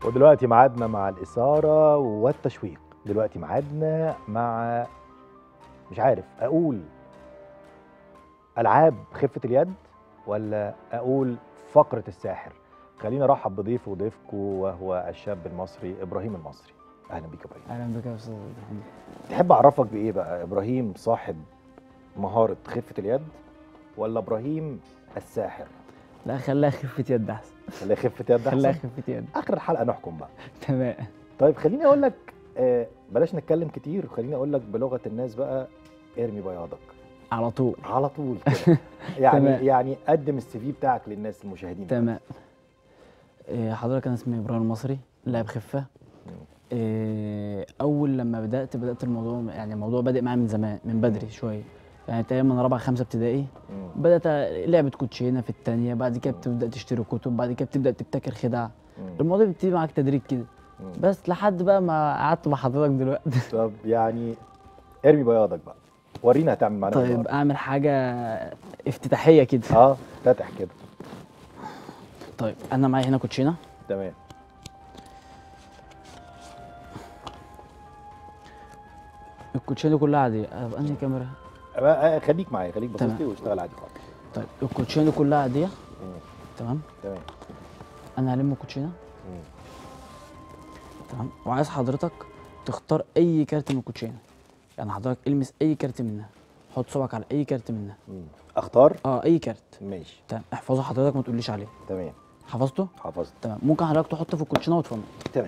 ودلوقتي ميعادنا مع الإثارة والتشويق دلوقتي ميعادنا مع مش عارف أقول ألعاب خفة اليد ولا أقول فقرة الساحر خلينا أرحب بضيف وضيفكم وهو الشاب المصري إبراهيم المصري أهلا بيك يا إبراهيم اهلا بك يا استاذ محمد تحب أعرفك بإيه بقى إبراهيم صاحب مهارة خفة اليد ولا إبراهيم الساحر لا خليها خفه يد احسن خليها خفة يد خليها أحسن خفه يد آخر الحلقة نحكم بقى تمام طيب خليني اقول لك آه، بلاش نتكلم كتير خليني اقول لك بلغه الناس بقى ارمي بياضك على طول على طول كده يعني تمام. يعني قدم السي في بتاعك للناس المشاهدين تمام إيه، حضرتك انا اسمي ابراهيم المصري لاعب خفه إيه، اول لما بدات بدات الموضوع يعني الموضوع بادئ معايا من زمان من بدري شويه يعني تقريبا من رابعه خمسه ابتدائي مم. بدات لعبه كوتشينه في الثانيه بعد كده بتبدا تشتري كتب بعد كده بتبدا تبتكر خدع مم. الموضوع بيبتدي معاك تدريج كده مم. بس لحد بقى ما قعدت مع حضرتك دلوقتي طب يعني ارمي بياضك بقى ورينا هتعمل معانا إيه طيب النهاردة. اعمل حاجه افتتاحيه كده اه فاتح كده طيب انا معايا هنا كوتشينه تمام الكوتشينه كلها عاديه طب انهي كاميرا آه، آه، خليك معايا خليك باصص تمام. لي واشتغل عادي خالص طيب الكوتشينه كلها عاديه مم. تمام تمام انا هلم الكوتشينه مم. تمام وعايز حضرتك تختار اي كارت من الكوتشينه يعني حضرتك المس اي كارت منها حط صبعك على اي كارت منها مم. اختار اه اي كارت ماشي تمام احفظه حضرتك ما تقوليش عليه تمام حفظته حفظت تمام ممكن حضرتك تحطه في الكوتشينه وتفنط تمام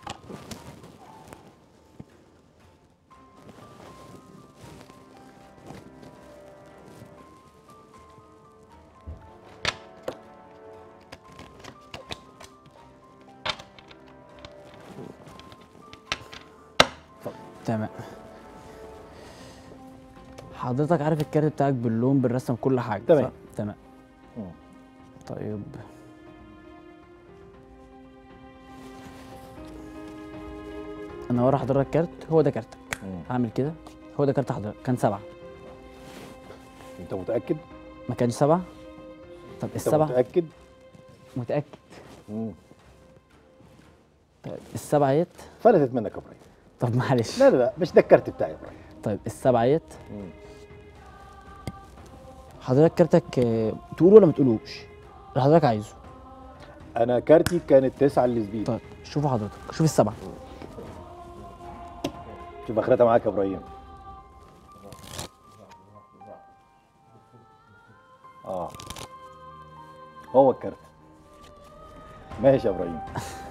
تمام حضرتك عارف الكارت بتاعك باللون بالرسم كل حاجه تمام. صح؟ تمام مم. طيب انا ورا حضرتك كارت هو ده كارتك مم. هعمل كده هو ده كارت حضرتك كان سبعه انت متاكد ما كانش سبعه طب انت السبعه متاكد متاكد مم. طيب السبعه يت فلتت منك يا ابراهيم طب معلش لا لا لا مش ده الكارت بتاعي يا ابراهيم طيب السبعه يت مم. حضرتك كارتك آه، تقوله ولا ما تقولوش اللي حضرتك عايزه انا كارتي كانت تسعة للزبيب طيب شوفوا حضرتك شوف السبعه شوف اخرتها معاك يا ابراهيم اه هو الكارت ماشي يا ابراهيم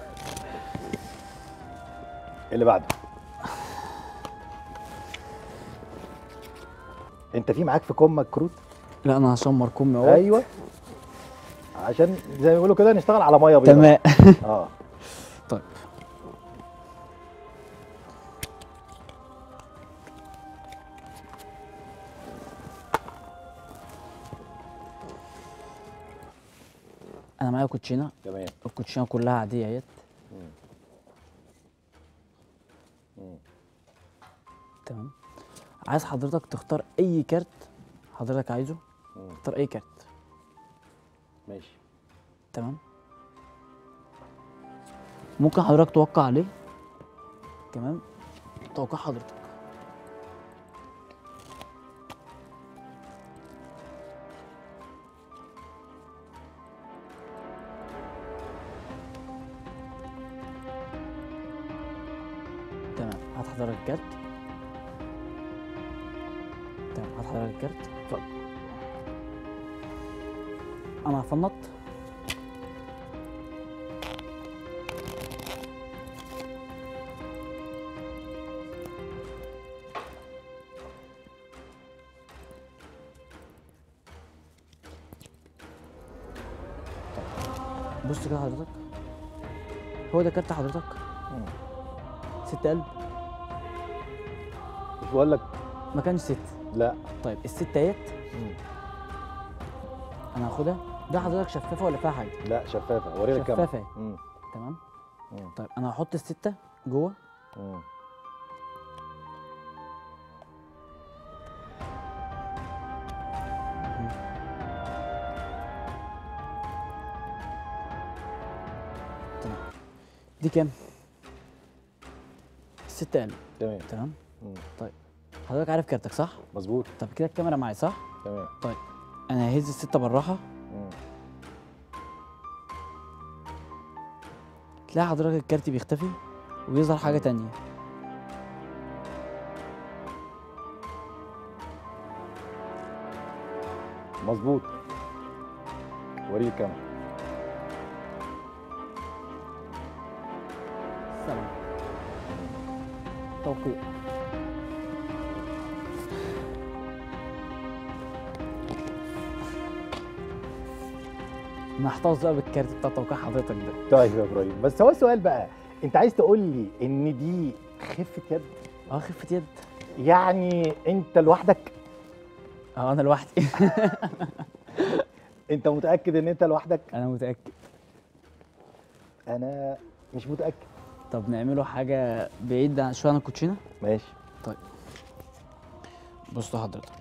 اللي بعده انت في معاك في كمك كروت لا انا هشمر كمي اهو ايوه عشان زي ما بيقولوا كده نشتغل على ميه بيضاء تمام اه طيب انا معايا كوتشينه تمام الكوتشينه كلها عاديه اهيت تمام عايز حضرتك تختار اي كارت حضرتك عايزه مم. اختار اي كارت ماشي تمام ممكن حضرتك توقع عليه تمام توقع حضرتك تمام هات حضرتك الكارت تمام هات حضرتك الكارت اتفضل انا هفنط بص كده حضرتك هو ده كارت حضرتك مم. ست قلب مش بقول لك ما كانش ست لا طيب الست اهيت مم. انا هاخدها ده حضرتك شفافه ولا فيها حاجه لا شفافه ورينا الكاميرا شفافة. مم. تمام مم. طيب انا هحط السته جوه مم. دي كام؟ 6000 تمام تمام مم. حضرتك عارف كارتك صح؟ مظبوط طب كده الكاميرا معايا صح؟ تمام انا ههز الستة بالراحة مم. تلاقي حضرتك الكارت بيختفي ويظهر حاجة مم. تانية مظبوط وريه الكاميرا سبعة توقيع نحتفظ بقى بالكارت بتاع توقيع حضرتك ده طيب يا ابراهيم بس هو السؤال بقى انت عايز تقول لي ان دي خفه يد اه خفة يد يعني انت لوحدك اه انا لوحدي انت متاكد ان انت لوحدك انا متأكد انا مش متاكد طب نعمله حاجة بعيد عن شوية عن الكوتشينة ماشي بص حضرتك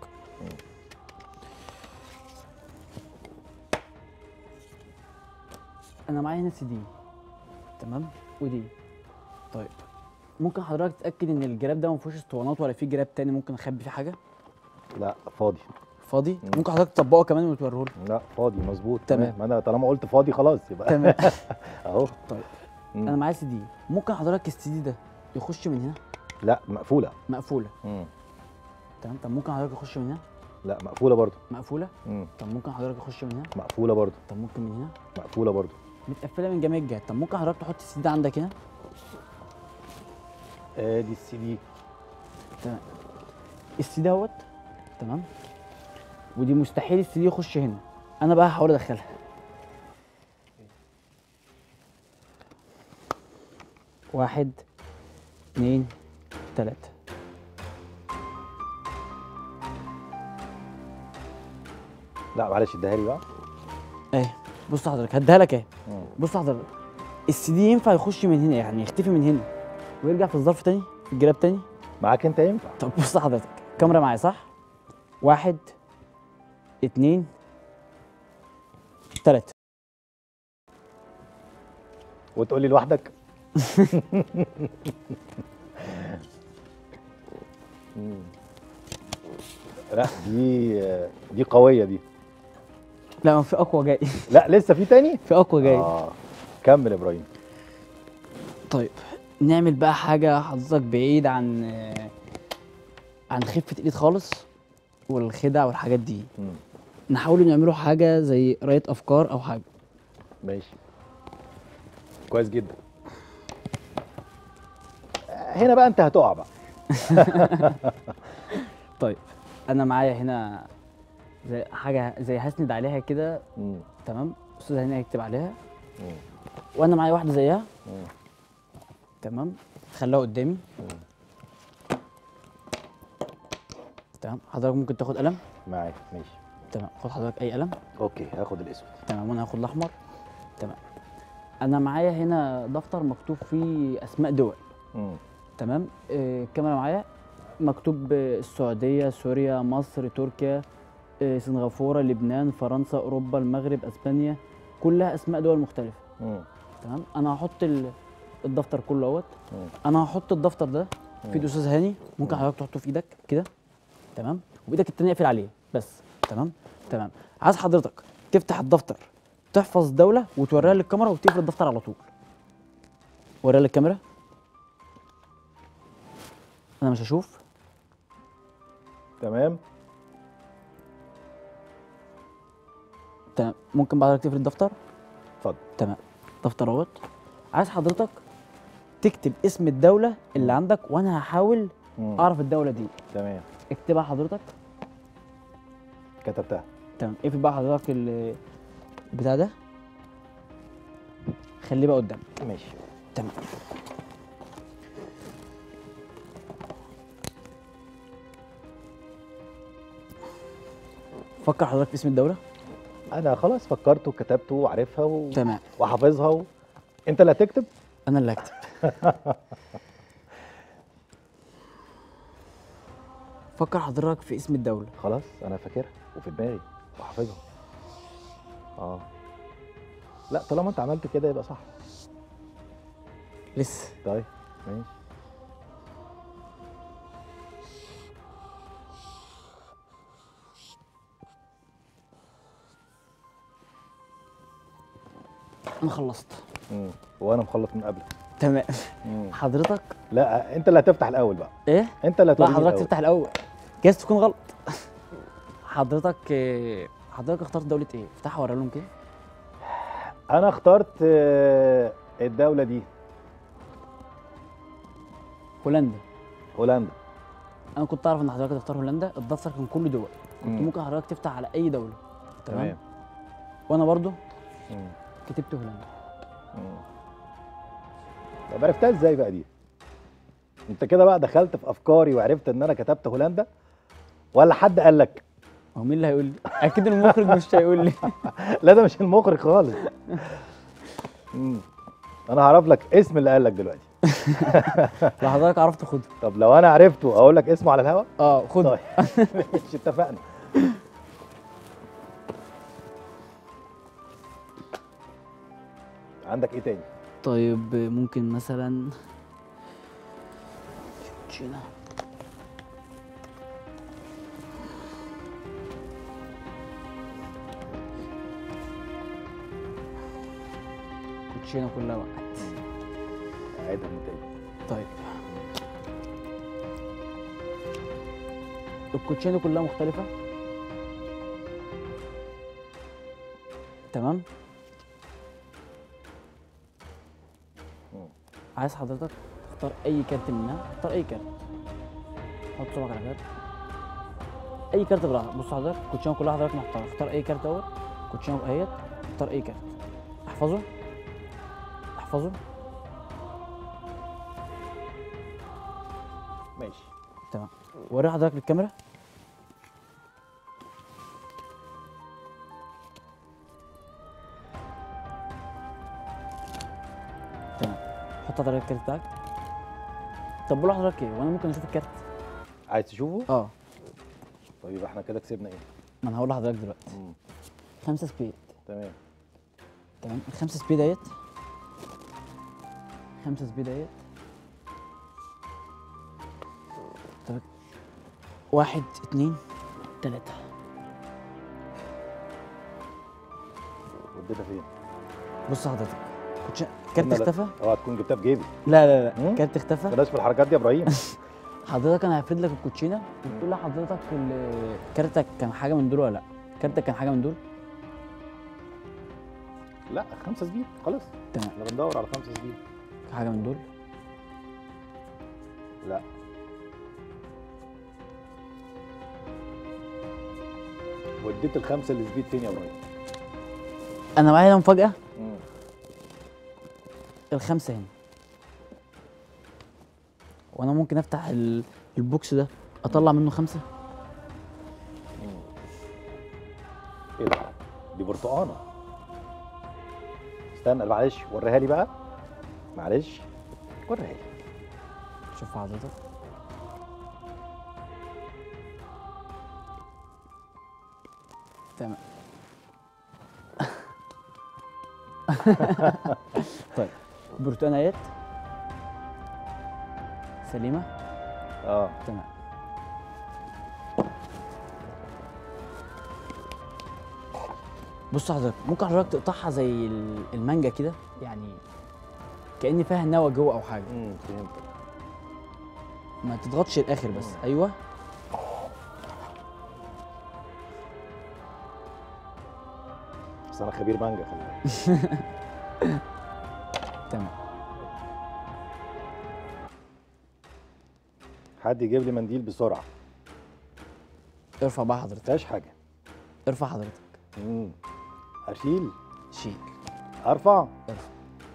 انا معايا هنا سي دي تمام ودي طيب ممكن حضرتك تتاكد ان الجراب ده ما فيهوش اسطوانات ولا في جراب تاني ممكن اخبي فيه حاجه لا فاضي فاضي مم. ممكن حضرتك تطبقه كمان وتوريه لي لا فاضي مظبوط تمام. ما انا طالما قلت فاضي خلاص يبقى تمام اهو طيب. مم. انا معايا سي دي ممكن حضرتك السي دي ده يخش من هنا لا مقفوله مقفوله مم. تمام طب ممكن حضرتك يخش من هنا لا مقفوله برضو مقفوله مم. طب ممكن حضرتك يخش من هنا مقفوله برضو طب ممكن من هنا مقفوله برضو متقفله من جميع الجهات طب ممكن حضرتك تحط السي دي ده عندك هنا ادي السي دي السي دي اهوت تمام ودي مستحيل السي دي يخش هنا انا بقى هحاول ادخلها واحد اتنين تلاتة لا معلش اديها لي بقى اهي بص حضرتك هديها لك اهي مم. بص حضرتك السي دي ينفع يخش من هنا يعني يختفي من هنا ويرجع في الظرف تاني في الجراب تاني معاك انت ينفع طب بص حضرتك الكاميرا معايا صح واحد اتنين تلاتة وتقول لي لوحدك مم. لا دي دي قويه دي لا ما في اقوى جاي لا لسه في تاني في اقوى جاي اه كمل يا ابراهيم طيب نعمل بقى حاجة حضرتك بعيد عن عن خفة الايد خالص والخدع والحاجات دي مم. نحاول نعمله حاجة زي قراية افكار او حاجة ماشي كويس جدا هنا بقى انت هتقع بقى طيب انا معايا هنا زي حاجة زي هسند عليها كده مم. تمام استاذ هنا يكتب عليها مم. وانا معايا واحدة زيها مم. تمام خليها قدامي تمام حضرتك ممكن تاخد قلم معاك ماشي تمام خد حضرتك اي قلم اوكي هاخد الاسود تمام وانا هاخد الاحمر تمام انا معايا هنا دفتر مكتوب فيه اسماء دول مم. تمام آه، الكاميرا معايا مكتوب آه، السعوديه سوريا مصر تركيا آه، سنغافوره لبنان فرنسا اوروبا المغرب اسبانيا كلها اسماء دول مختلفه مم. تمام انا هحط ال- الدفتر كله اهوت مم. انا هحط الدفتر ده في ايد استاذ هاني ممكن مم. حضرتك تحطه في ايدك كده تمام وايدك التانيه اقفل عليه بس تمام تمام عايز حضرتك تفتح الدفتر تحفظ دوله وتوريها للكاميرا وتقفل الدفتر على طول وريها للكاميرا انا مش هشوف تمام تمام ممكن بعد تقفل الدفتر اتفضل تمام دفتر اهوت عايز حضرتك تكتب اسم الدوله اللي عندك وانا هحاول مم. اعرف الدوله دي تمام اكتبها حضرتك كتبتها تمام اقفل بقى حضرتك ال- البتاع ده خليه بقى قدامك ماشي تمام فكر حضرتك في اسم الدولة انا خلاص فكرت وكتبت وعارفها و... تمام وحافظها و... انت اللي هتكتب انا اللي هكتب فكر حضرتك في اسم الدولة خلاص انا فاكرها وفي دماغي وحافظها اه لا طالما انت عملت كده يبقى صح لسه طيب ماشي انا خلصت مم. وانا مخلص من قبلك تمام مم. حضرتك لا انت اللي هتفتح الاول بقى ايه انت اللي لا هتوريني حضرتك الأول. تفتح الاول جايز تكون غلط حضرتك آه، حضرتك اخترت دولة ايه؟ افتحها ورا لهم كده انا اخترت آه، الدوله دي هولندا هولندا انا كنت اعرف ان حضرتك تختار هولندا الدفتر كان كله دول كنت مم. ممكن حضرتك تفتح على اي دولة تمام, تمام وانا برضو مم. كتبت هولندا مم. طب عرفتها ازاي بقى دي انت كده بقى دخلت في افكاري وعرفت ان انا كتبت هولندا ولا حد قال لك هو مين اللي هيقول لي؟ اكيد المخرج مش هيقول لي لا ده مش المخرج خالص مم. انا هعرف لك اسم اللي قال لك دلوقتي لو حضرتك عرفت خده طب لو انا عرفته اقول لك اسمه على الهوا اه خده طيب مش اتفقنا عندك ايه تاني طيب ممكن مثلا تشينا كوتشينه كلها وقعت عيدها من تاني طيب الكوتشينه كلها مختلفة تمام مم. عايز حضرتك تختار اي كارت منها اختار اي كارت حط صبعك على كارت اي كارت براحتك بص حضرتك الكوتشينه كلها حضرتك محتار اختار اي كارت اول كوتشينه اهيت اختار اي كارت احفظه احفظه ماشي تمام وري حضرتك للكاميرا تمام حط حضرتك الكارت بتاعك طب بقول لحضرتك ايه وانا ممكن اشوف الكارت عايز تشوفه اه طيب يبقى احنا كده كسبنا ايه ما انا هقول لحضرتك دلوقتي مم. خمسة سبيد تمام تمام الخمسة سبيد اهيت خمسة سبيد اهيت طب واحد اتنين تلاتة وديتها فين بص حضرتك كنتش كارت قلنا لا. اختفى اوعى تكون جبتها في جيبي لا لا لا مم؟ كارت اختفى بلاش في الحركات دي يا ابراهيم حضرتك انا هفرد لك الكوتشينه وتقول لحضرتك ال- كارتك كان حاجه من دول ولا لا كارتك كان حاجه من دول لا خمسة سبيد خلاص تمام احنا بندور على خمسة سبيد كان حاجه من دول لا وديت الخمسة اللي سبيد فين يا ابراهيم انا معايا مفاجاه مم. الخمسه هنا وانا ممكن افتح ال- البوكس ده اطلع منه خمسه ايه ده دي برتقانه استنى معلش وريها لي بقى معلش وريها لي شوف حضرتك تمام طيب برتقانيات سليمه اه تمام بص حضرتك ممكن حضرتك تقطعها زي ال- المانجا كده يعني كأن فيها نوى جوه او حاجه امم فهمت ما تضغطش الاخر بس ايوه بس انا خبير مانجا خلي بالك تمام حد يجيب لي منديل بسرعه ارفع بقى حضرتك مفيهاش حاجه ارفع حضرتك امم اشيل شيل ارفع ارفع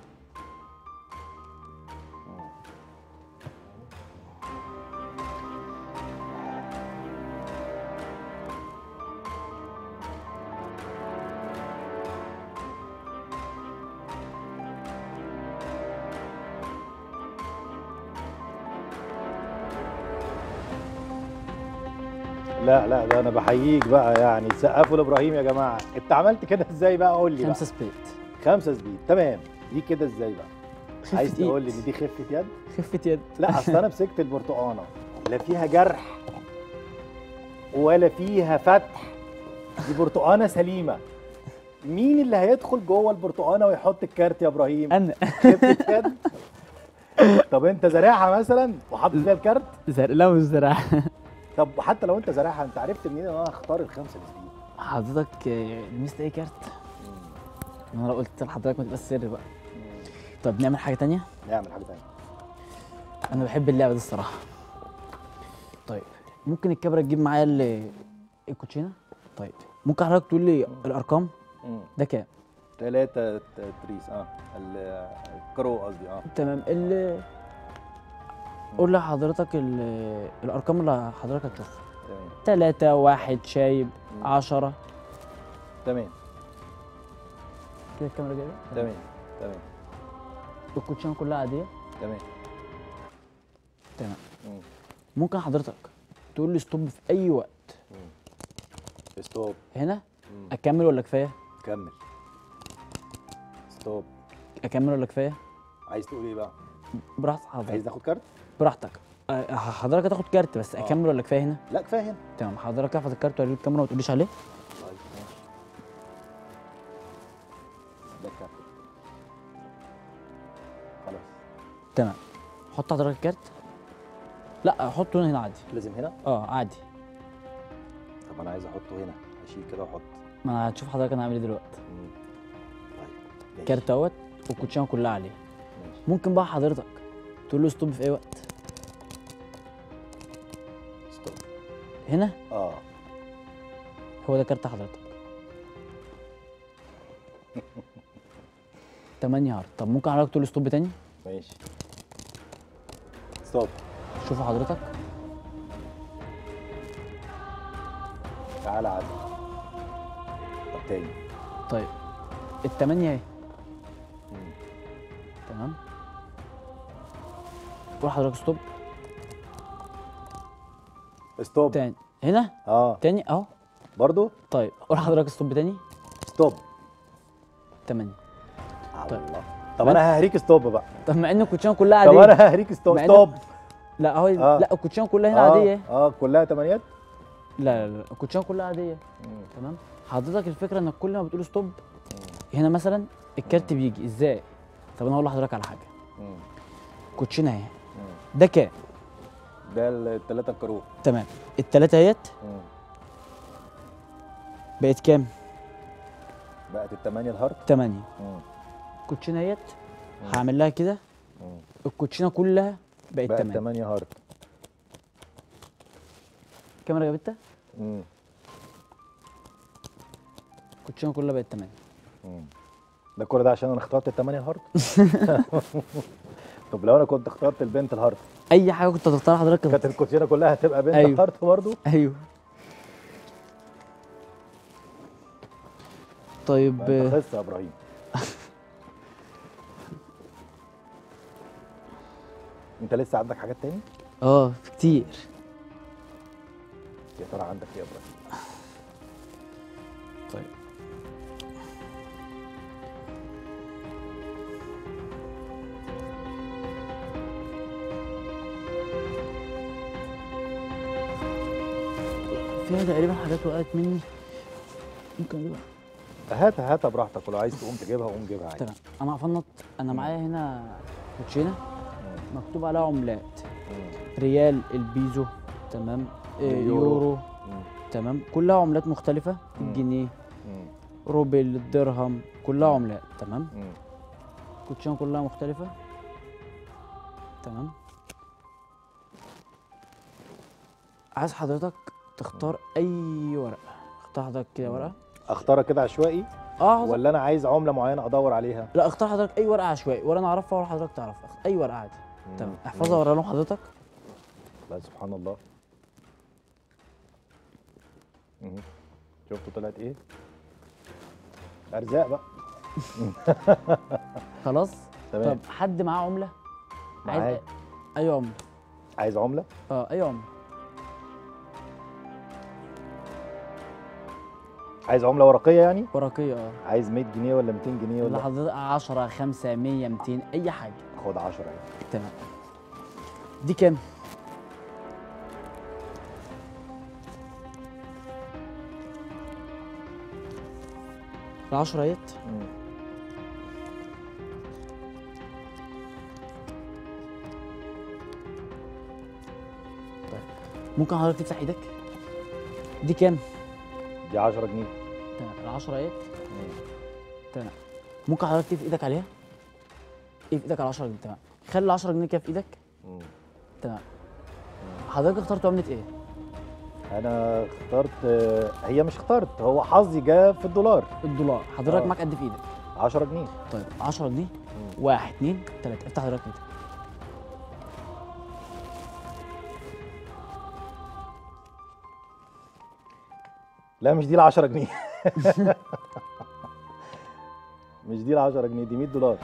لا لا ده انا بحييك بقى يعني سقفوا لابراهيم يا جماعه انت عملت كده ازاي بقى قول لي بقى خمسة سبيد خمسة سبيد تمام دي كده ازاي بقى خفه عايز ايد تقول لي ان دي خفه يد خفه يد لا اصل انا مسكت البرتقانه لا فيها جرح ولا فيها فتح دي برتقانه سليمه مين اللي هيدخل جوه البرتقانه ويحط الكارت يا ابراهيم انا خفه يد طب انت زارعها مثلا وحاطط فيها الكارت زر... لا مش زراعه طب حتى لو انت زارعها انت عرفت منين ان انا هختار الخمسه اللي فيه حضرتك آه، لمست اي كارت انا لو قلت لحضرتك ما تبقاش سر بقى طب نعمل حاجه تانية نعمل حاجه ثانيه انا بحب اللعبه دي الصراحه طيب ممكن الكاميرا تجيب معايا ال- الكوتشينه طيب ممكن حضرتك تقول لي الارقام ده كام ثلاثة تريس اه ال- الكرو قصدي اه تمام ال قول لي حضرتك ال- الارقام اللي حضرتك هتشوفها تمام تلاتة واحد شايب مم. عشرة تمام كده الكاميرا جايبه تمام تمام الكوتشينه كلها عاديه تمام تمام مم. ممكن حضرتك تقول لي ستوب في اي وقت ستوب هنا مم. اكمل ولا كفايه كمل ستوب اكمل ولا كفايه عايز تقول ايه بقى براحتك حضرتك عايز تاخد كارت براحتك أه، حضرتك هتاخد كارت بس آه. اكمل ولا كفايه هنا لا كفايه هنا تمام حضرتك احفظ الكارت ولا الكاميرا وما تقوليش عليه طيب ماشي ده الكارت خلاص تمام حط حضرتك الكارت لا حطه هنا عادي لازم هنا اه عادي طب انا عايز احطه هنا اشيل كده واحط ما انا هتشوف حضرتك انا هعمل ايه دلوقتي مم. طيب ماشي. الكارت اهوت والكوتشينه كلها عليه ماشي ممكن بقى حضرتك تقول له ستوب في اي وقت ستوب هنا اه هو ده كارت حضرتك 8 هارد طب ممكن حضرتك تقول له ستوب تاني ماشي ستوب شوفوا حضرتك تعالى عدل طب تاني طيب التمانية اهي مم. تمام قول حضرتك ستوب ستوب تاني هنا اه تاني اهو برضو طيب قول حضرتك ستوب تاني ستوب تمانية طيب. الله طب انا ههريك ستوب بقى طب مع ان الكوتشينه كلها طب عادية انا ههريك ستوب مع إن- ستوب لا اهو آه. لا الكوتشينه كلها هنا آه. عادية اهي. اه كلها تمانيات لا لا لا الكوتشينه كلها عادية مم. تمام حضرتك الفكرة انك كل ما بتقول ستوب هنا مثلا الكارت بيجي ازاي طب انا هقول لحضرتك على حاجة مم. كوتشينه اهي مم. ده كام ده الثلاثة الكروت تمام التلاتة اهيت مم. بقت كام بقت الثمانية الهارت تمانية مم. الكوتشينه اهيت مم. هعمل لها كده مم. الكوتشينه كلها بقت بقت تمانية 8 هارت الكاميرا جابتها مم. الكوتشينه كلها بقت تمانية مم. ده كل ده عشان انا اخترت الثمانية الهارت طب لو انا كنت اخترت البنت الهارت اي حاجه كنت هتختارها حضرتك كانت الكوتشينه كلها هتبقى بنت أيوه. هارت برضو ايوه طيب انت خس يا ابراهيم انت لسه عندك حاجات تاني اه كتير يا ترى عندك ايه يا ابراهيم طيب فيها تقريبا حاجات وقعت مني ممكن اجيبها هاتها هاتها براحتك ولو عايز تقوم تجيبها قوم جيبها عادي تمام انا هفنط انا معايا هنا كوتشينه مم. مكتوب عليها عملات مم. ريال البيزو تمام إيه، اليورو. يورو مم. تمام كلها عملات مختلفة مم. الجنيه مم. روبل الدرهم كلها عملات تمام مم. كوتشينه كلها مختلفة تمام عايز حضرتك تختار أي ورقة اختار حضرتك كده ورقة اختارها كده عشوائي اه حضرتك- ولا انا عايز عمله معينه ادور عليها لا اختار حضرتك أي ورقة عشوائي ولا أنا أعرفها ولا حضرتك تعرفها أي ورقة عادي تمام مم. احفظها ورا لهم حضرتك لا سبحان الله مم. شفتوا طلعت ايه ارزاق بقى خلاص تمام طب حد معاه عملة معايا. عايز أي عملة عايز عمله اه أي عملة عايز عمله ورقيه يعني ورقية اه عايز 100 جنيه ولا 200 جنيه اللي ولا حضرتك 10 5 100 200 أي حاجة خد 10 اهي تمام دي كام؟ العشرة اهيت مم. ممكن حضرتك تفتح ايدك؟ دي كام؟ دي 10 جنيه تمام العشرة اهيت مم. تمام ممكن حضرتك تقف ايدك عليها؟ ايه في ايدك على 10 جنيه تمام خلي ال 10 جنيه كده في ايدك مم. تمام حضرتك اخترت عملة ايه؟ انا اخترت آه، هي مش اخترت هو حظي جه في الدولار الدولار حضرتك آه. معاك قد في ايدك 10 جنيه طيب 10 جنيه مم. واحد اتنين تلاته افتح حضرتك ايدك لا مش دي ال 10 جنيه مش دي ال 10 جنيه دي 100 دولار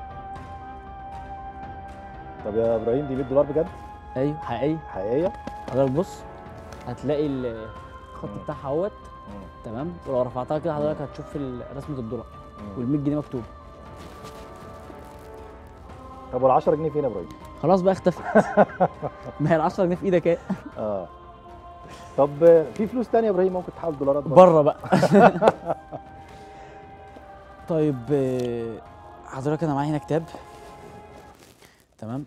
طب يا ابراهيم دي 100 دولار بجد ايوه حقيقي حقيقيه حضرتك بص هتلاقي ال- الخط مم. بتاعها اهوت تمام ولو رفعتها كده حضرتك هتشوف ال- رسمه الدولار وال 100 جنيه مكتوب طب وال 10 جنيه فين يا ابراهيم خلاص بقى اختفت ما هي ال 10 جنيه في ايدك ايه اه طب آه، في فلوس تانية يا ابراهيم ممكن تحول دولارات برضه؟ بره بقى طيب آه، حضرتك انا معايا هنا كتاب تمام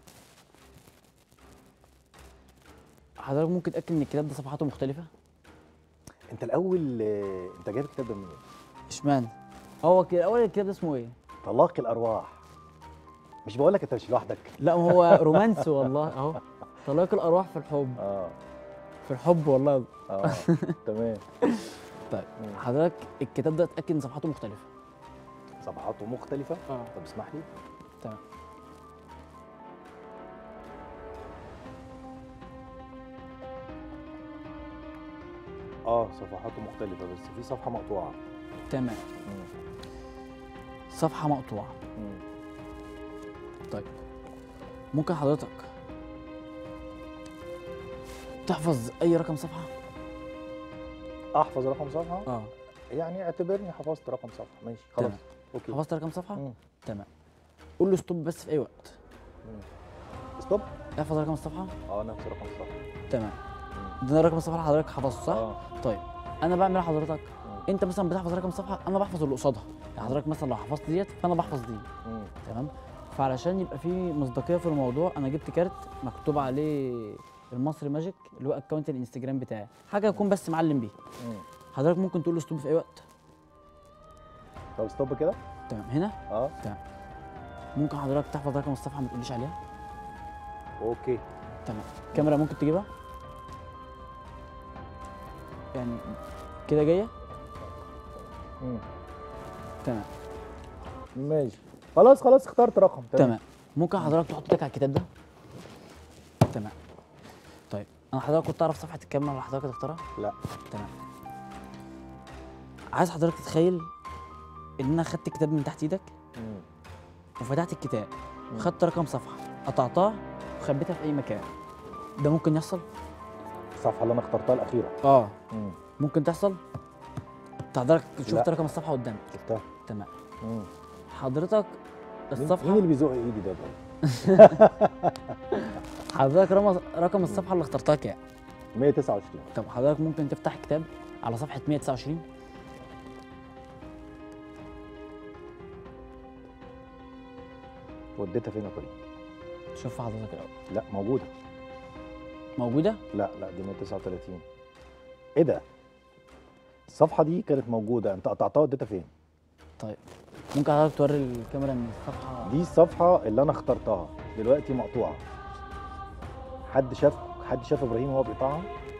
حضرتك ممكن تاكد ان الكتاب ده صفحاته مختلفه انت الاول آه، انت جايب الكتاب ده منين؟ اشمعنى هو كده اول الكتاب ده اسمه ايه طلاق الارواح مش بقول لك انت مش لوحدك لا ما هو رومانسي والله اهو طلاق الارواح في الحب اه في الحب والله اه تمام طيب مم. حضرتك الكتاب ده اتاكد ان صفحاته مختلفه صفحاته مختلفة اه طب اسمح لي تمام اه صفحاته مختلفة بس في صفحة مقطوعة تمام صفحه مقطوعه مم. طيب ممكن حضرتك تحفظ اي رقم صفحه احفظ رقم صفحة اه يعني اعتبرني حفظت رقم صفحة ماشي خلاص تمام. اوكي حفظت رقم صفحه مم. تمام قول له ستوب بس في اي وقت ستوب احفظ رقم الصفحه اه نفس رقم الصفحة تمام مم. ده رقم الصفحه اللي حضرتك حفظته صح اه طيب انا بعمل ايه حضرتك مم. انت مثلا بتحفظ رقم الصفحه انا بحفظ اللي قصادها يعني حضرتك مثلا لو حفظت ديت فانا بحفظ دي مم. تمام فعلشان يبقى في مصداقيه في الموضوع انا جبت كارت مكتوب عليه المصري ماجيك اللي هو اكونت الانستجرام بتاعي حاجه اكون بس معلم بيها مم. حضرتك ممكن تقول له ستوب في اي وقت طب ستوب كده تمام هنا اه ممكن حضرتك تحفظ رقم الصفحه ما تقوليش عليها اوكي تمام الكاميرا ممكن تجيبها يعني كده جايه مم. تمام ماشي خلاص خلاص اخترت رقم تمام ممكن حضرتك تحط ايدك على الكتاب ده تمام طيب انا حضرتك كنت اعرف صفحه الكاميرا اللي حضرتك هتختارها لا تمام عايز حضرتك تتخيل ان انا خدت الكتاب من تحت ايدك مم. وفتحت الكتاب مم. خدت رقم صفحه قطعتها وخبيتها في اي مكان ده ممكن يحصل الصفحة اللي انا اخترتها الأخيرة اه مم. ممكن تحصل أنت حضرتك شفت لا. رقم الصفحه قدامك شفتها تمام مم. حضرتك مين- الصفحه مين اللي بيزق ايدي ده بقى؟ حضرتك رقم رقم الصفحه اللي اخترتها كام 129 طب حضرتك ممكن تفتح كتاب على صفحه 129 وديتها فين يا كريم؟ شوف حضرتك الاول لا موجودة موجوده لا لا دي 139 ايه ده؟ الصفحة دي كانت موجودة انت قطعتها وديتها فين؟ طيب ممكن حضرتك توري الكاميرا ان الصفحه دي الصفحة اللي انا اخترتها دلوقتي مقطوعة حد شاف حد شاف ابراهيم وهو بيقطعها؟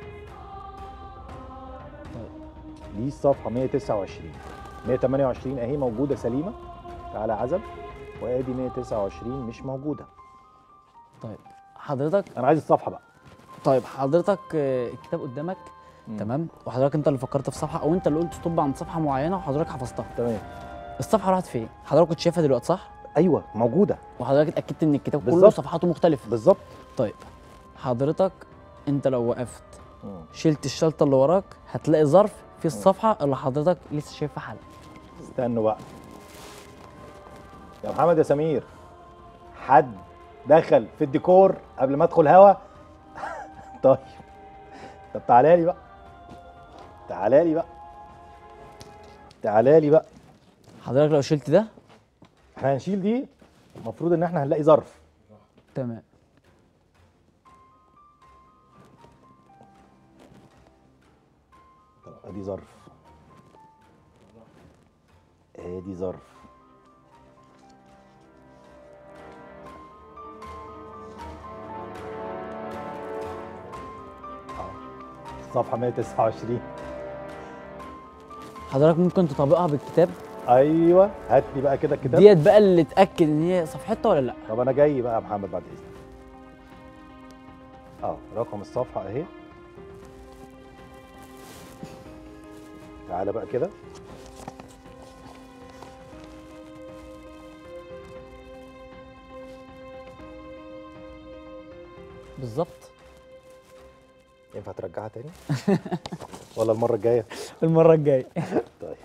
طيب دي الصفحة 129 128 اهي موجودة سليمة تعالى عزب وادي 129 مش موجودة طيب حضرتك انا عايز الصفحة بقى طيب حضرتك آه، الكتاب قدامك مم. تمام وحضرتك انت اللي فكرت في صفحه او انت اللي قلت ستوب عند صفحه معينه وحضرتك حفظتها تمام الصفحه راحت فين حضرتك كنت شايفها دلوقتي صح ايوه موجودة وحضرتك اتاكدت ان الكتاب كله بالظبط. صفحاته مختلفه بالظبط طيب حضرتك انت لو وقفت مم. شلت الشلطه اللي وراك هتلاقي ظرف في الصفحه اللي حضرتك لسه شايفها حالا استنوا بقى يا محمد يا سمير حد دخل في الديكور قبل ما ادخل هوا طيب طب تعالى لي بقى تعالى لي بقى تعالى لي بقى حضرتك لو شلت ده احنا هنشيل دي المفروض ان احنا هنلاقي ظرف تمام ادي ظرف ادي ظرف أهو. صفحة 129 حضرتك ممكن تطبقها بالكتاب ايوه هات لي بقى كده الكتاب ديت بقى اللي تاكد ان هي صفحتها ولا لا طب انا جاي بقى يا محمد بعد اذنك اه رقم الصفحة اهي تعالى بقى كده بالظبط ينفع ترجعها تاني ولا المرة الجاية المره الجايه طيب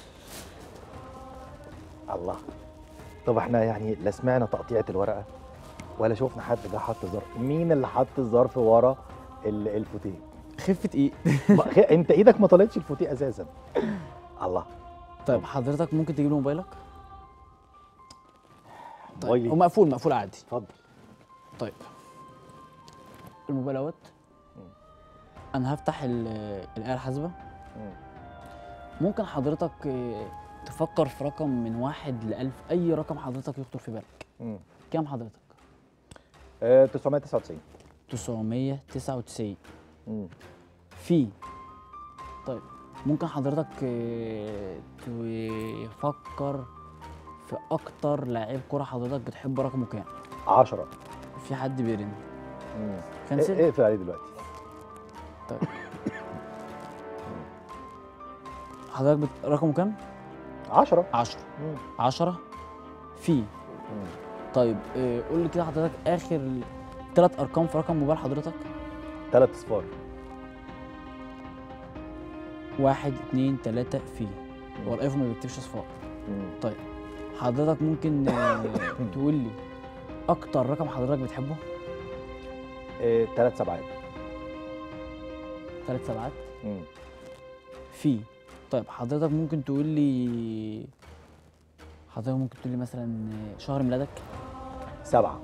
الله طب احنا يعني لا سمعنا تقطيعة الورقة ولا شفنا حد جه حط ظرف مين اللي حط الظرف ورا ال- الفوتيه خفه ايه ما- خ- انت ايدك ما طالتش الفوتيه اساسا الله طيب حضرتك ممكن تجيب له موبايلك طيب موبايلي. هو مقفول مقفول عادي اتفضل طيب الموبايل اهوت انا هفتح ال- الاله الحاسبه مم. ممكن حضرتك آه، تفكر في رقم من واحد لألف أي رقم حضرتك يخطر في بالك مم. كام حضرتك؟ آه 999 999 مم. في طيب ممكن حضرتك آه، تفكر في أكتر لاعب كرة حضرتك بتحب رقمه كام؟ 10 في حد بيرن مم. كنسل؟ ايه اقفل عليه دلوقتي طيب حضرتك بت... رقمه كام؟ 10 10 مم. 10 في مم. طيب آه، قول لي كده حضرتك اخر ثلاث ارقام في رقم موبايل حضرتك ثلاث اصفار واحد اتنين تلاتة في هو الايفون ما بيكتبش اصفار مم. طيب حضرتك ممكن آه، تقول لي اكتر رقم حضرتك بتحبه آه، ثلاث سبعات ثلاث سبعات مم. في طيب حضرتك ممكن تقول لي حضرتك ممكن تقول لي مثلا آه، شهر ميلادك سبعة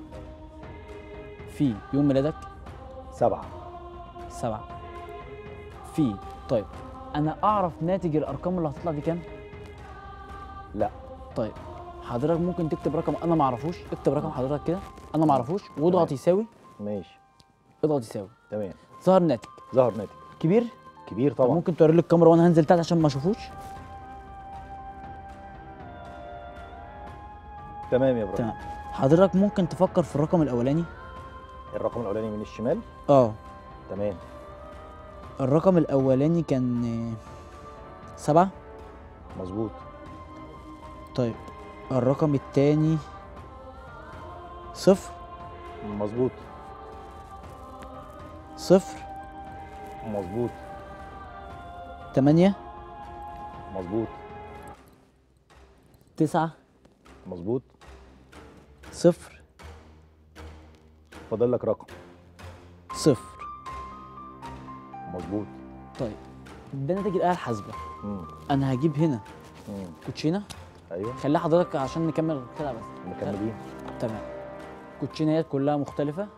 في يوم ميلادك سبعة سبعة في طيب انا اعرف ناتج الارقام اللي هتطلع دي كام لا طيب حضرتك ممكن تكتب رقم انا ما اعرفوش اكتب رقم حضرتك كده انا ما اعرفوش واضغط يساوي ماشي اضغط يساوي تمام ظهر ناتج ظهر ناتج كبير كبير طب طبعا ممكن توري لي الكاميرا وانا هنزل تحت عشان ما اشوفوش تمام يا ابراهيم تمام حضرتك ممكن تفكر في الرقم الاولاني الرقم الاولاني من الشمال اه تمام الرقم الاولاني كان آه، سبعة مظبوط طيب الرقم التاني صفر مظبوط صفر مظبوط تمانية مظبوط تسعة مظبوط صفر فاضل لك رقم صفر مظبوط طيب ده ناتج الآلة الحاسبة مم. أنا هجيب هنا مم. كوتشينة ايوه خليها حضرتك عشان نكمل كده بس مكملين تمام كوتشينات كلها مختلفة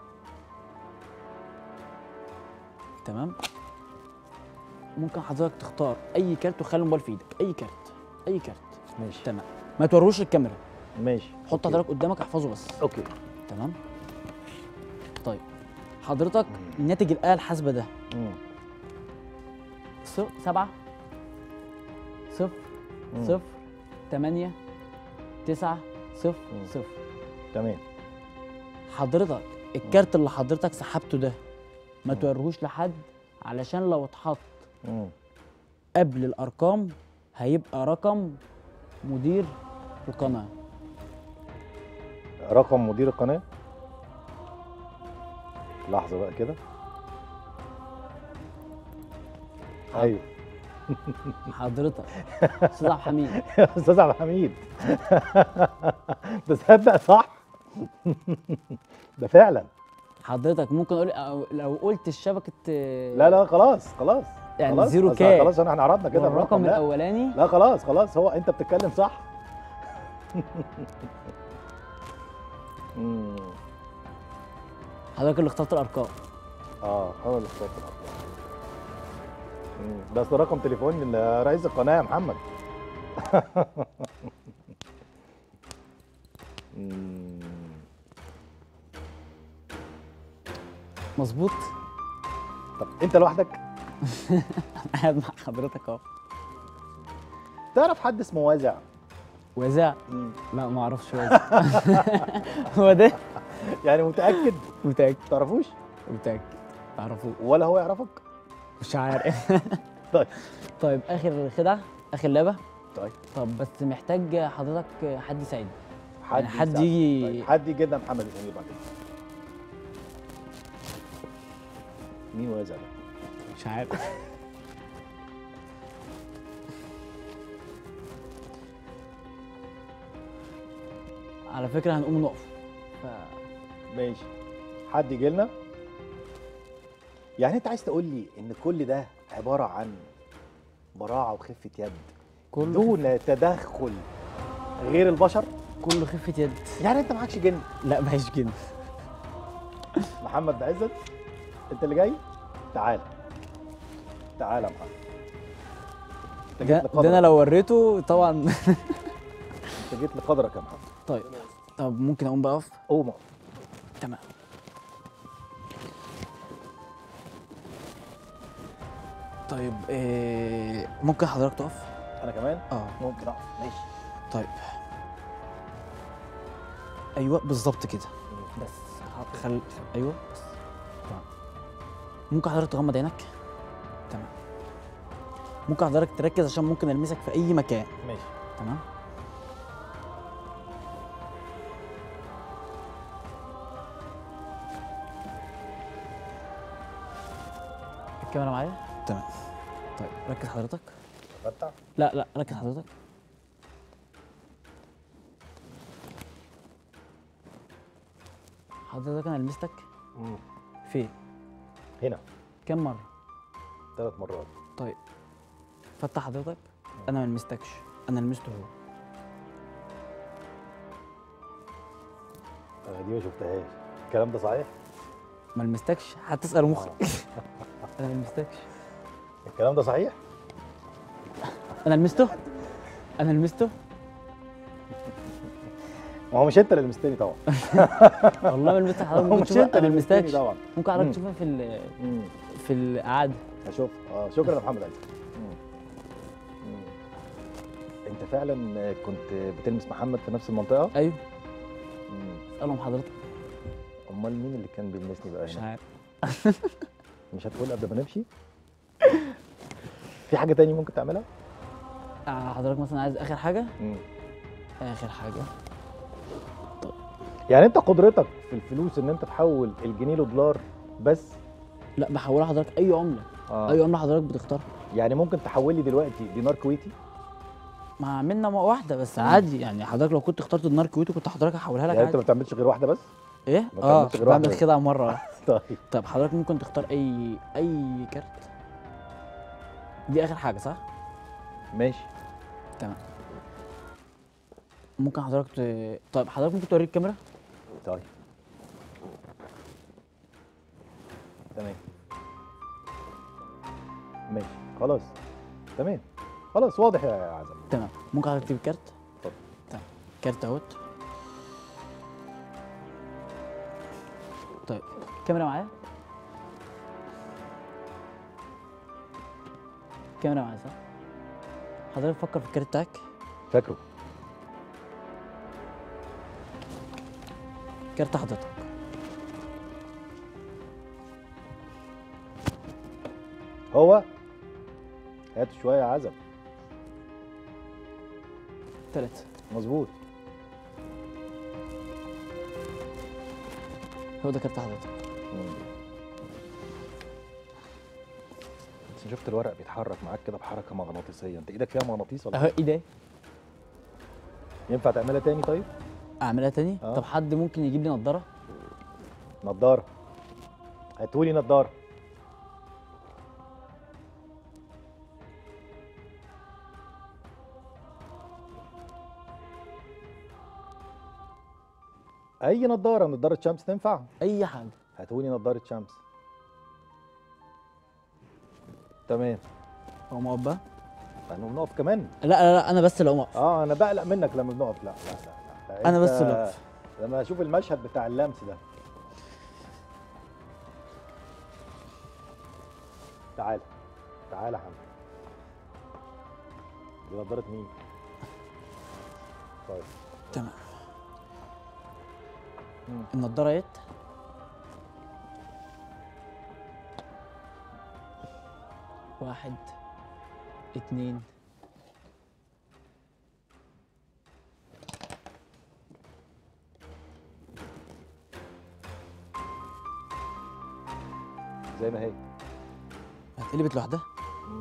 تمام ممكن حضرتك تختار أي كارت وخلي الموبايل في إيدك أي كارت أي كارت ماشي تمام ما توريهوش الكاميرا ماشي حط أوكي. حضرتك قدامك احفظه بس اوكي تمام طيب حضرتك ناتج الآلة الحاسبة ده مم. صفر سبعة صفر مم. صفر تمانية تسعة صفر مم. صفر تمام حضرتك الكارت اللي حضرتك سحبته ده ما توريهوش لحد علشان لو اتحط مم. قبل الأرقام هيبقى رقم مدير القناة رقم مدير القناه لحظه بقى كده ايوه حضرتك أستاذ عبد الحميد يا استاذ عبد الحميد تصدق صح ده فعلا حضرتك ممكن اقول أو- لو قلت الشبكه لا لا خلاص خلاص يعني خلاص زيرو خلاص- كام خلاص احنا عرضنا كده الرقم لا. الاولاني لا خلاص خلاص هو انت بتتكلم صح مم. حضرتك اللي اخترت الارقام اه انا اللي اخترت الارقام مم. ده اصل رقم تليفون رئيس القناه يا محمد مم. مظبوط طب انت لوحدك قاعد مع حضرتك اهو تعرف حد اسمه وازع وزع مم. لا ما اعرفش وزع هو ده يعني متاكد متاكد تعرفوش متاكد تعرفوه ولا هو يعرفك مش عارف طيب طيب اخر خدعه اخر لعبه طيب طب بس محتاج حضرتك حد يساعدني حد يعني حد يساعدك. يجي- طيب. حد يجي لنا محمد الامير بعدين مين وازع ده مش عارف على فكره هنقوم نقف ف... ماشي حد يجي لنا يعني انت عايز تقول لي ان كل ده عباره عن براعه وخفه يد كله دون تدخل غير البشر كله خفه يد يعني انت معكش جن لا معيش كده محمد عزت انت اللي جاي تعال تعال يا محمد انت جيت ده, ده لقدرك انا لو وريته طبعا انت جيت لقدرك يا محمد طيب طب ممكن اقوم بقى اقف قوم اقف. تمام طيب إيه ممكن حضرتك تقف انا كمان اه ممكن اقف ماشي طيب ايوه بالظبط كده بس خل... ايوه بس تمام ممكن حضرتك تغمض عينك تمام ممكن حضرتك تركز عشان ممكن المسك في اي مكان ماشي تمام الكاميرا معايا تمام طيب ركز حضرتك فتح لا لا ركز حضرتك حضرتك انا لمستك فين هنا كم مره ثلاث مرات طيب فتح حضرتك انا ما لمستكش انا لمسته هو انا دي ما شفتهاش الكلام ده صحيح ما لمستكش هتسال مخك انا ما لمستكش الكلام ده صحيح انا لمسته انا لمسته ما هو مش انت اللي لمستني طبعا والله ما لمست حضرتك هو ممكن مش تشوفها انت انا اللي ما لمستني لمستكش طبعا ممكن حضرتك مم. تشوفها في ال- مم. في القعده اشوف اه شكرا يا محمد علي مم. مم. انت فعلا كنت بتلمس محمد في نفس المنطقه ايوه مم. اسالهم حضرتك امال مين اللي كان بيلمسني بقى مش هنا عارف مش هتقول قبل ما نمشي في حاجه تاني ممكن تعملها آه، حضرتك مثلا عايز اخر حاجه مم. اخر حاجه يعني انت قدرتك في الفلوس ان انت تحول الجنيه لدولار بس لا بحولها حضرتك اي عمله آه. اي عمله حضرتك بتختارها يعني ممكن تحول لي دلوقتي دينار كويتي ما عملنا واحده بس عادي يعني حضرتك لو كنت اخترت النار كويتي كنت حضرتك هحولها لك يعني انت ما عادي بتعملش غير واحده بس ايه ما اه تعملش غير واحدة بعمل بس. خدعه مره واحدة. طيب طب حضرتك ممكن تختار اي اي كارت دي اخر حاجه صح ماشي تمام ممكن حضرتك ت... طيب حضرتك ممكن توريك الكاميرا طيب تمام ماشي خلاص تمام خلاص واضح يا عزم تمام ممكن حضرتك تجيب الكارت اتفضل. تمام كارت اهوت طيب الكاميرا معايا الكاميرا معايا صح حضرتك فكر في الكارت بتاعك فاكره كارت حضرتك هو هات شويه يا عزم تلاتة مظبوط هو ده كارت حضرتك مم. بس شفت الورق بيتحرك معاك كده بحركه مغناطيسيه انت ايدك فيها مغناطيس ولا اهو ايه ده ينفع تعملها تاني طيب اعملها تاني آه. طب حد ممكن يجيب لي نضاره نضاره هاتولي نضاره اي نضاره نضاره شمس تنفع اي حاجه هاتولي نضاره شمس تمام هو موقف بقى احنا بنقف كمان لا لا لا انا بس اللي اقوم اقف اه انا بقلق منك لما بنقف لا لا لا, لا. أنا أنت بس اللي أقف. لما اشوف المشهد بتاع اللمس ده تعال تعال يا حمد دي نضاره مين طيب تمام مم. النضاره اهيت واحد اتنين زي ما هي هتقلبت لوحدها مم.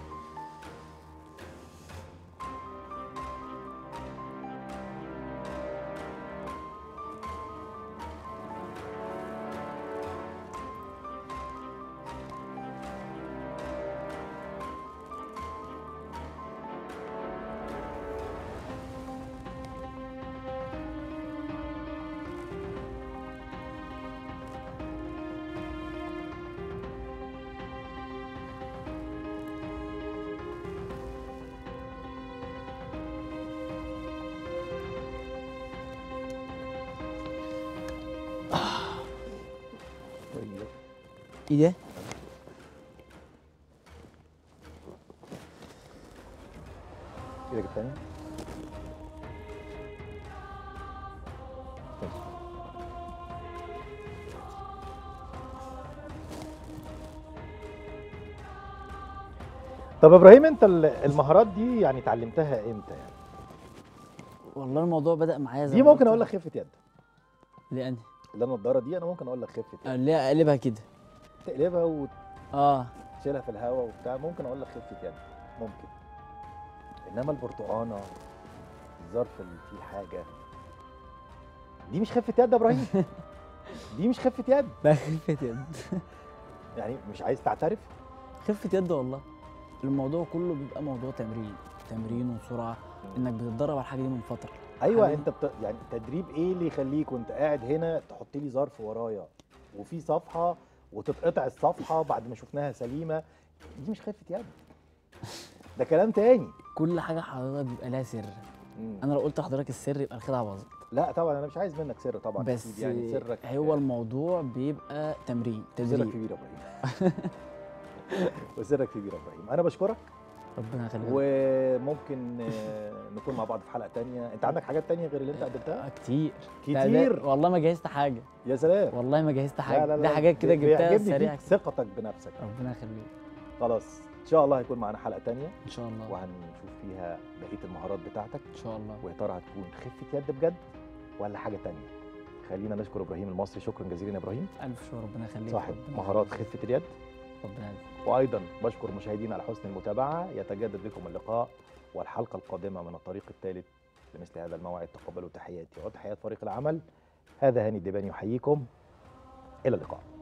طيب. ايه ده ايدك التانية ماشي. طب ابراهيم انت ال- المهارات دي يعني اتعلمتها امتى يعني؟ والله الموضوع بدأ معايا زي دي ما ممكن قلت اقول لك لك. خفه يد ليه اللي النضاره دي انا ممكن اقول لك خفه يد أنا ليه اقلبها كده تقلبها اه وتشيلها في الهواء وبتاع ممكن اقول لك خفه يد ممكن انما البرتقانه الظرف اللي فيه حاجه دي مش خفه يد يا ابراهيم دي مش خفه يد لا خفة يد يعني مش عايز تعترف خفة يد والله الموضوع كله بيبقى موضوع تمرين تمرين وسرعة انك بتتدرب على الحاجة دي من فترة ايوه حبيبي. انت بت... يعني تدريب ايه اللي يخليك وانت قاعد هنا تحط لي ظرف ورايا وفي صفحه وتتقطع الصفحه بعد ما شفناها سليمه دي مش خفه يد ده كلام تاني كل حاجة حضرتك بيبقى لها سر مم. انا لو قلت لحضرتك السر يبقى الخدعة باظت لا طبعا انا مش عايز منك سر طبعا بس أكيد يعني سرك هو الموضوع بيبقى تمرين سرك تدريب كبير يا ابراهيم وسرك كبير يا ابراهيم انا بشكرك ربنا يخليك وممكن آه، نكون مع بعض في حلقه تانية انت عندك حاجات تانية غير اللي انت قدمتها آه، كتير ده- ده- كتير والله ما جهزت حاجة يا سلام والله ما جهزت حاجة لا لا دي لا حاجات كده بي- جبتها بيعجبني سريعة فيك ثقتك بنفسك ربنا يخليك خلاص ان شاء الله هيكون معانا حلقه تانية ان شاء الله وهنشوف فيها بقيه المهارات بتاعتك ان شاء الله ويا ترى هتكون خفه يد بجد ولا حاجه تانية خلينا نشكر ابراهيم المصري شكرا جزيلا يا ابراهيم الف شكر ربنا يخليك صاحب ربنا مهارات يخليك. خفه اليد ربنا يخليك وايضا بشكر مشاهدينا على حسن المتابعه يتجدد بكم اللقاء والحلقه القادمه من الطريق الثالث لمثل هذا الموعد تقبلوا تحياتي وتحيات فريق العمل هذا هاني الدباني يحييكم الى اللقاء